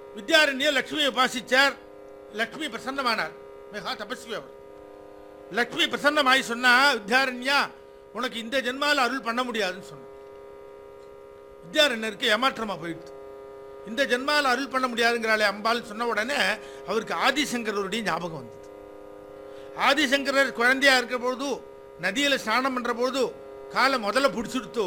வித்யாரண்யர் லக்ஷ்மியை உபாசிச்சார் லக்ஷ்மி பிரசன்னமானார் மிகா தபஸ்வி அவர் லக்ஷ்மி பிரசன்னமாயி சொன்னா வித்யாரண்யா உனக்கு இந்த ஜென்மால அருள் பண்ண முடியாதுன்னு சொன்னார் வித்யாரண்யருக்கு ஏமாற்றமா போயிடுது இந்த ஜென்மால அருள் பண்ண முடியாதுங்கிறாளே அம்பாள் சொன்ன உடனே அவருக்கு ஆதிசங்கரருடைய ஞாபகம் வந்தது ஆதிசங்கரர் குழந்தையா இருக்கிற பொழுது நதியில ஸ்நானம் பண்ற பொழுது காலை முதல்ல பிடிச்சிடுத்து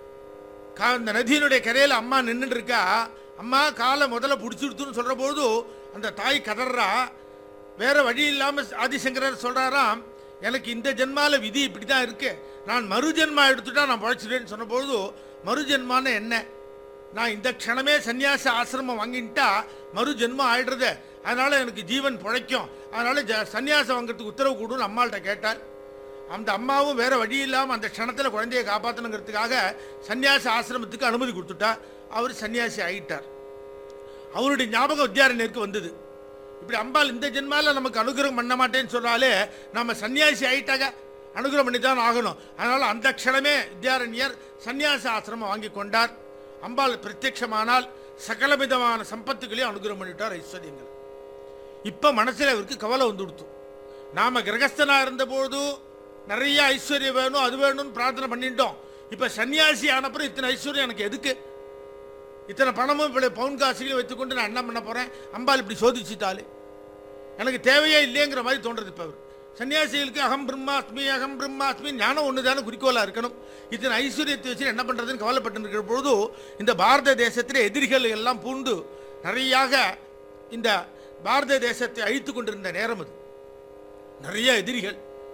கா அந்த நதியினுடைய கரையில் அம்மா நின்றுட்டு இருக்கா அம்மா காலை முதல்ல பிடிச்சிடுத்துன்னு சொல்ற போது அந்த தாய் கதறா வேற வழி இல்லாம ஆதிசங்கரர் சொல்றாராம் எனக்கு இந்த ஜென்மால விதி இப்படி தான் இருக்கு நான் மறு ஜென்மா எடுத்துட்டா நான் பழைச்சிடுவேன்னு சொன்ன பொழுது மறு ஜென்மான்னு என்ன நான் இந்த க்ஷணமே சன்னியாச ஆசிரமம் வாங்கிட்டா மறு ஜென்மம் ஆயிடுறது அதனால எனக்கு ஜீவன் பிழைக்கும் அதனால ஜ சன்னியாசம் வாங்குறதுக்கு உத்தரவு கொடுன்னு அம்மாள்கிட்ட கேட்டாள் அந்த அம்மாவும் வேற வழி இல்லாமல் அந்த க்ஷணத்தில் குழந்தையை காப்பாற்றணுங்கிறதுக்காக சன்னியாச ஆசிரமத்துக்கு அனுமதி கொடுத்துட்டா அவர் சன்னியாசி ஆகிட்டார் அவருடைய ஞாபகம் வித்யாரண்யருக்கு வந்தது இப்படி அம்பாள் இந்த ஜென்மால நமக்கு அனுகிரகம் பண்ண மாட்டேன்னு சொன்னாலே நம்ம சன்னியாசி ஆயிட்டாங்க அனுகிரகம் பண்ணி தான் ஆகணும் அதனால அந்த க்ஷணமே வித்யாரண்யர் சன்னியாச ஆசிரமம் வாங்கி கொண்டார் அம்பாள் பிரத்யட்சமானால் சகலவிதமான சம்பத்துகளையும் அனுகிரகம் பண்ணிட்டார் ஐஸ்வர்யங்கள் இப்ப மனசுல அவருக்கு கவலை வந்து கொடுத்து நாம கிரகஸ்தனா இருந்தபோது நிறைய ஐஸ்வர்யம் வேணும் அது வேணும்னு பிரார்த்தனை பண்ணிட்டோம் இப்ப சன்னியாசி ஆனப்புறம் இத்தனை ஐஸ்வர்யம் எனக்கு எதுக்கு இத்தனை பணமும் இவ்வளவு பவுன் காசுகளையும் வைத்துக்கொண்டு நான் என்ன பண்ண போறேன் அம்பாள் இப்படி சோதிச்சுட்டாலே எனக்கு தேவையே இல்லைங்கிற மாதிரி தோன்றது இப்ப அவர் சன்னியாசிகளுக்கு அகம் பிரம்மாஸ்மி அகம் பிரம்மாஸ்மி ஞானம் ஒன்று தானே குறிக்கோளா இருக்கணும் இத்தனை ஐஸ்வர்யத்தை வச்சு என்ன பண்றதுன்னு கவலைப்பட்டு இருக்கிற பொழுது இந்த பாரத தேசத்திலே எதிரிகள் எல்லாம் பூண்டு நிறையாக இந்த பாரத தேசத்தை அழித்து கொண்டிருந்த நேரம் அது நிறைய எதிரிகள்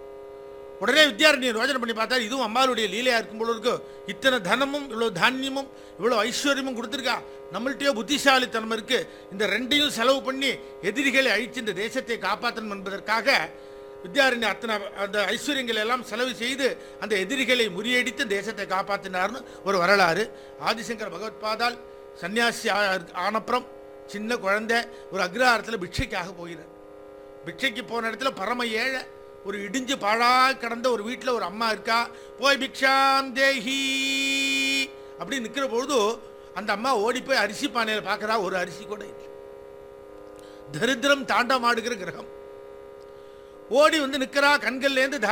உடனே வித்யாரண்யர் யோஜனை பண்ணி பார்த்தா இதுவும் அம்மாளுடைய லீலையா இருக்கும் போல இருக்கு இத்தனை தனமும் இவ்வளவு தானியமும் இவ்வளவு ஐஸ்வர்யமும் கொடுத்துருக்கா நம்மள்ட்டயோ புத்திசாலித்தனம் இருக்கு இந்த ரெண்டையும் செலவு பண்ணி எதிரிகளை அழித்து இந்த தேசத்தை காப்பாற்றணும் என்பதற்காக வித்யாரண்யர் அத்தனை அந்த ஐஸ்வர்யங்களை எல்லாம் செலவு செய்து அந்த எதிரிகளை முறியடித்து தேசத்தை காப்பாற்றினார்னு ஒரு வரலாறு ஆதிசங்கர பகவத்பாதால் சன்னியாசி ஆ- ஆனப்புறம் சின்ன குழந்தை ஒரு அக்ரஹாரத்தில் பிக்ஷைக்காக போகிறார் பிக்ஷைக்கு போன இடத்துல பரம ஏழை ஒரு இடிஞ்சு பாழா கிடந்த ஒரு வீட்டில் ஒரு அம்மா இருக்கா போய் பிக்ஷாம் தேஹி அப்படி நிற்கிற பொழுது அந்த அம்மா ஓடி போய் அரிசி பானையில் பார்க்கறா ஒரு அரிசி கூட இல்லை தரித்திரம் தாண்டமாடுகிற கிரகம் ஓடி வந்து நிற்கிறா கண்கள்லேருந்து